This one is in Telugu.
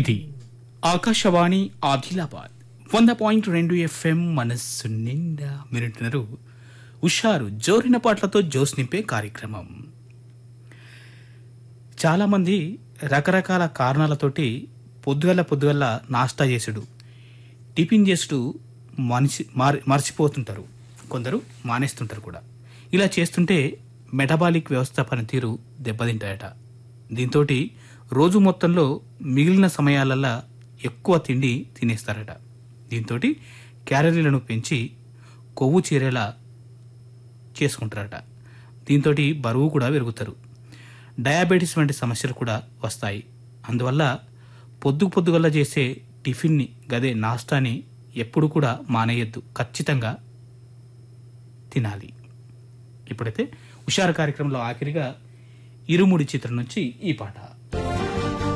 ఇది ఆకాశవాణి ఆదిలాబాద్ వంద పాయింట్ రెండు ఎఫ్ఎం మనస్సు నిండా మీరుంటున్నారు ఉషారు జోరిన పాటలతో జోస్ నింపే కార్యక్రమం చాలామంది రకరకాల కారణాలతోటి పొద్దుగల పొద్దుగల నాష్టా చేసుడు టిఫిన్ చేసుడు మనిషి మారి మర్చిపోతుంటారు కొందరు మానేస్తుంటారు కూడా ఇలా చేస్తుంటే మెటబాలిక్ వ్యవస్థ పనితీరు దెబ్బతింటాయట దీంతో రోజు మొత్తంలో మిగిలిన సమయాలల్లా ఎక్కువ తిండి తినేస్తారట దీంతో క్యాలరీలను పెంచి కొవ్వు చేరేలా చేసుకుంటారట దీంతో బరువు కూడా పెరుగుతారు డయాబెటీస్ వంటి సమస్యలు కూడా వస్తాయి అందువల్ల పొద్దు పొద్దుగల్లా చేసే టిఫిన్ని గదే నాస్తాని ఎప్పుడు కూడా మానేయద్దు ఖచ్చితంగా తినాలి ఇప్పుడైతే హుషారు కార్యక్రమంలో ఆఖరిగా ఇరుముడి చిత్రం నుంచి ఈ పాట